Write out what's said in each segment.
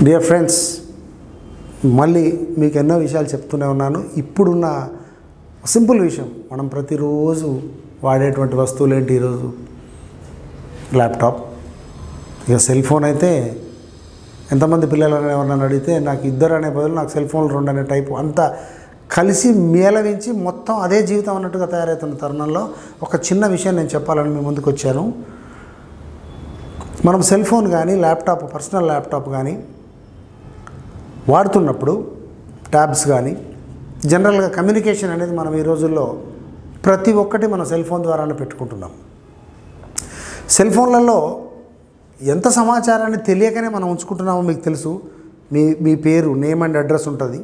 dear friends మళ్ళీ మీకు ఎన్నో విషయాలు చెప్తూనే ఉన్నాను ఇప్పుడున్న సింపుల్ విషయం మనం ప్రతిరోజు వాడేటువంటి వస్తువులు ఏంటి ఈరోజు ల్యాప్టాప్ ఇక సెల్ ఫోన్ అయితే ఎంతమంది పిల్లలు ఎవరన్నా అడిగితే నాకు ఇద్దరు అనే బదులు నాకు సెల్ ఫోన్లు రెండు అనే టైపు అంత కలిసి మేళవించి మొత్తం అదే జీవితం అన్నట్టుగా తయారవుతున్న తరుణంలో ఒక చిన్న విషయం నేను చెప్పాలని మీ ముందుకు వచ్చాను మనం సెల్ ఫోన్ కానీ ల్యాప్టాప్ పర్సనల్ ల్యాప్టాప్ కానీ వాడుతున్నప్పుడు ట్యాబ్స్ కానీ జనరల్గా కమ్యూనికేషన్ అనేది మనం ఈ రోజుల్లో ప్రతి ఒక్కటి మనం సెల్ ఫోన్ ద్వారానే పెట్టుకుంటున్నాం సెల్ ఫోన్లలో ఎంత సమాచారాన్ని తెలియకనే మనం ఉంచుకుంటున్నామో మీకు తెలుసు మీ మీ పేరు నేమ్ అండ్ అడ్రస్ ఉంటుంది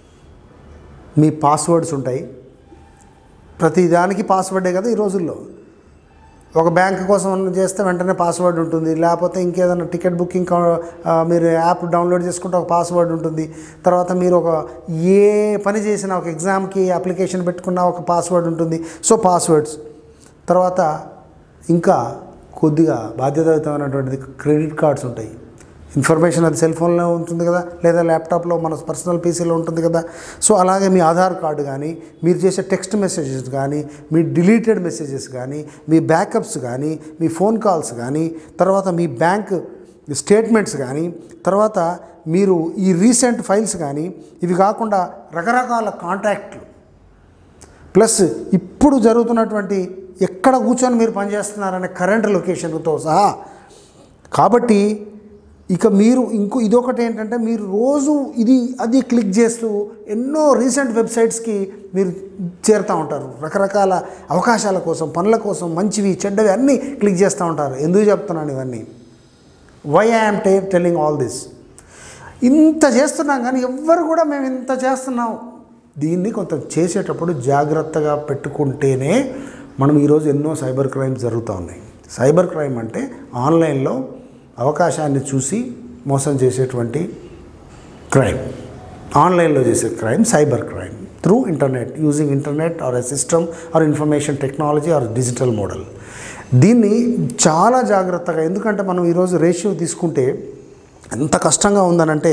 మీ పాస్వర్డ్స్ ఉంటాయి ప్రతి దానికి పాస్వర్డే కదా ఈ రోజుల్లో ఒక బ్యాంక్ కోసం చేస్తే వెంటనే పాస్వర్డ్ ఉంటుంది లేకపోతే ఇంకేదైనా టికెట్ బుకింగ్ కా- ఆ, మీరు యాప్ డౌన్లోడ్ చేసుకుంటే ఒక పాస్వర్డ్ ఉంటుంది తర్వాత మీరు ఒక ఏ పని చేసినా ఒక ఎగ్జామ్కి అప్లికేషన్ పెట్టుకున్న ఒక పాస్వర్డ్ ఉంటుంది సో పాస్వర్డ్స్ తర్వాత ఇంకా కొద్దిగా బాధ్యతాయుతమైనటువంటిది క్రెడిట్ కార్డ్స్ ఉంటాయి ఇన్ఫర్మేషన్ అది సెల్ ఫోన్లో ఉంటుంది కదా లేదా ల్యాప్టాప్లో మన పర్సనల్ పీసీలో ఉంటుంది కదా సో అలాగే మీ ఆధార్ కార్డు కానీ మీరు చేసే టెక్స్ట్ మెసేజెస్ కానీ మీ డిలీటెడ్ మెసేజెస్ కానీ మీ బ్యాకప్స్ కానీ మీ ఫోన్ కాల్స్ కానీ తర్వాత మీ బ్యాంక్ స్టేట్మెంట్స్ కానీ తర్వాత మీరు ఈ రీసెంట్ ఫైల్స్ కానీ ఇవి కాకుండా రకరకాల కాంటాక్ట్లు ప్లస్ ఇప్పుడు జరుగుతున్నటువంటి ఎక్కడ కూర్చొని మీరు పనిచేస్తున్నారనే కరెంట్ లొకేషన్తో సహా కాబట్టి ఇక మీరు ఇంకో ఇదొకటి ఏంటంటే మీరు రోజు ఇది అది క్లిక్ చేస్తూ ఎన్నో రీసెంట్ వెబ్సైట్స్కి మీరు చేరుతూ ఉంటారు రకరకాల అవకాశాల కోసం పనుల కోసం మంచివి చెడ్డవి అన్నీ క్లిక్ చేస్తూ ఉంటారు ఎందుకు చెప్తున్నాను ఇవన్నీ వై ఐఎమ్ టే టెల్లింగ్ ఆల్ దిస్ ఇంత చేస్తున్నాం కానీ ఎవ్వరు కూడా మేము ఇంత చేస్తున్నాం దీన్ని కొంత చేసేటప్పుడు జాగ్రత్తగా పెట్టుకుంటేనే మనం ఈరోజు ఎన్నో సైబర్ క్రైమ్స్ జరుగుతూ ఉన్నాయి సైబర్ క్రైమ్ అంటే ఆన్లైన్లో అవకాశాన్ని చూసి మోసం చేసేటువంటి క్రైమ్ ఆన్లైన్లో చేసే crime cyber crime through internet using internet or a system or information technology or digital model దీన్ని చాలా జాగ్రత్తగా ఎందుకంటే మనం ఈరోజు రేషియో తీసుకుంటే ఎంత కష్టంగా ఉందనంటే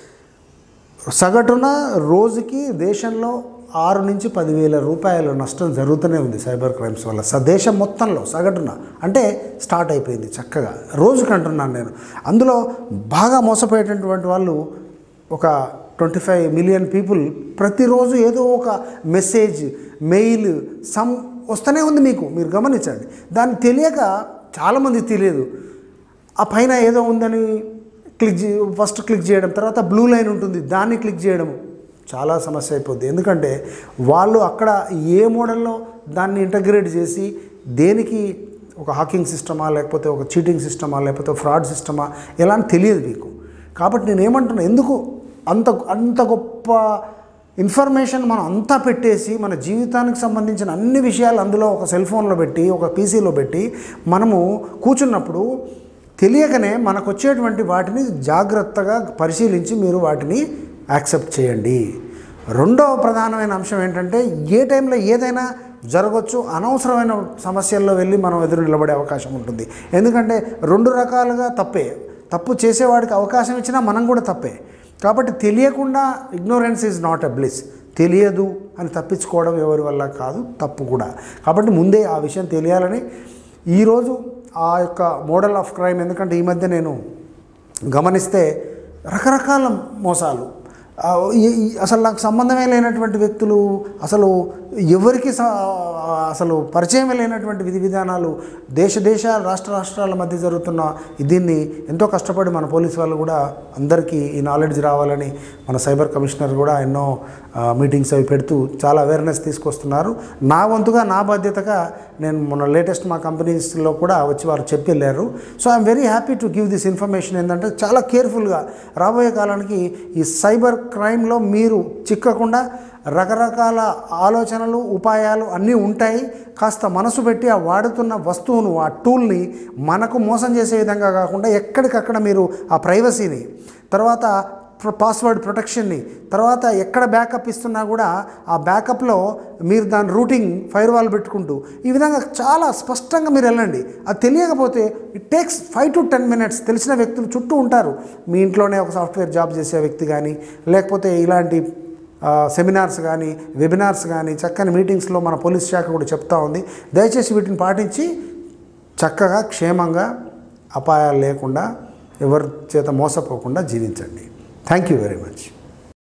సగటున రోజుకి దేశంలో ఆరు నుంచి పదివేల రూపాయల నష్టం జరుగుతూనే ఉంది సైబర్ క్రైమ్స్ వల్ల స దేశం మొత్తంలో సగటున అంటే స్టార్ట్ అయిపోయింది చక్కగా రోజుకి అంటున్నాను నేను అందులో బాగా మోసపోయేటటువంటి వాళ్ళు ఒక ట్వంటీ ఫైవ్ మిలియన్ పీపుల్ ప్రతిరోజు ఏదో ఒక మెసేజ్ మెయిల్ సమ్ వస్తూనే ఉంది మీకు మీరు గమనించండి దాన్ని తెలియక చాలామంది తెలియదు ఆ పైన ఏదో ఉందని క్లిక్ చే ఫస్ట్ క్లిక్ చేయడం తర్వాత బ్లూ లైన్ ఉంటుంది దాన్ని క్లిక్ చేయడం చాలా సమస్య అయిపోద్ది ఎందుకంటే వాళ్ళు అక్కడ ఏ మోడల్లో దాన్ని ఇంటగ్రేట్ చేసి దేనికి ఒక హాకింగ్ సిస్టమా లేకపోతే ఒక చీటింగ్ సిస్టమా లేకపోతే ఫ్రాడ్ సిస్టమా ఎలా అని తెలియదు మీకు కాబట్టి నేను ఏమంటున్నా ఎందుకు అంత అంత గొప్ప ఇన్ఫర్మేషన్ మనం అంతా పెట్టేసి మన జీవితానికి సంబంధించిన అన్ని విషయాలు అందులో ఒక సెల్ ఫోన్లో పెట్టి ఒక పీసీలో పెట్టి మనము కూర్చున్నప్పుడు తెలియకనే మనకు వచ్చేటువంటి వాటిని జాగ్రత్తగా పరిశీలించి మీరు వాటిని యాక్సెప్ట్ చేయండి రెండవ ప్రధానమైన అంశం ఏంటంటే ఏ టైంలో ఏదైనా జరగవచ్చు అనవసరమైన సమస్యల్లో వెళ్ళి మనం ఎదురు నిలబడే అవకాశం ఉంటుంది ఎందుకంటే రెండు రకాలుగా తప్పే తప్పు చేసేవాడికి అవకాశం ఇచ్చినా మనం కూడా తప్పే కాబట్టి తెలియకుండా ignorance is not a bliss తెలియదు అని తప్పించుకోవడం ఎవరి వల్ల కాదు తప్పు కూడా కాబట్టి ముందే ఆ విషయం తెలియాలని ఈరోజు ఆ యొక్క మోడల్ ఆఫ్ క్రైమ్ ఎందుకంటే ఈ మధ్య నేను గమనిస్తే రకరకాల మోసాలు ఆ, ఈ- ఈ- అసలు నాకు సంబంధమే లేనటువంటి వ్యక్తులు అసలు ఎవరికి స- అసలు పరిచయమే లేనటువంటి విధి విధానాలు దేశ దేశాల రాష్ట్ర రాష్ట్రాల మధ్య జరుగుతున్న దీన్ని ఎంతో కష్టపడి మన పోలీసు వాళ్ళు కూడా అందరికీ ఈ నాలెడ్జ్ రావాలని మన సైబర్ కమిషనర్ కూడా ఎన్నో మీటింగ్స్ అవి పెడుతూ చాలా అవేర్నెస్ తీసుకొస్తున్నారు నా వంతుగా నా బాధ్యతగా నేను మొన్న లేటెస్ట్ మా కంపెనీస్లో కూడా వచ్చి వారు చెప్పి వెళ్ళారు so I'm very happy to give this information ఏంటంటే చాలా కేర్ఫుల్గా రాబోయే కాలానికి ఈ సైబర్ క్రైమ్లో మీరు చిక్కకుండా రకరకాల ఆలోచనలు ఉపాయాలు అన్నీ ఉంటాయి కాస్త మనసు పెట్టి ఆ వాడుతున్న వస్తువును ఆ టూల్ని మనకు మోసం చేసే విధంగా కాకుండా ఎక్కడికక్కడ మీరు ఆ ప్రైవసీని తర్వాత పాస్వర్డ్ ప్రొటెక్షన్ని తర్వాత ఎక్కడ బ్యాకప్ ఇస్తున్నా కూడా ఆ బ్యాకప్లో మీరు దాని రూటింగ్ ఫైర్ వాల్ పెట్టుకుంటూ ఈ విధంగా చాలా స్పష్టంగా మీరు వెళ్ళండి అది తెలియకపోతే it takes five to ten minutes తెలిసిన వ్యక్తులు చుట్టూ ఉంటారు మీ ఇంట్లోనే ఒక సాఫ్ట్వేర్ జాబ్ చేసే వ్యక్తి కానీ లేకపోతే ఇలాంటి ఆ, సెమినార్స్ కానీ వెబినార్స్ కానీ చక్కని మీటింగ్స్లో మన పోలీస్ శాఖ కూడా చెప్తా ఉంది దయచేసి వీటిని పాటించి చక్కగా క్షేమంగా అపాయాలు లేకుండా ఎవరి చేత మోసపోకుండా జీవించండి థ్యాంక్ యూ వెరీ మచ్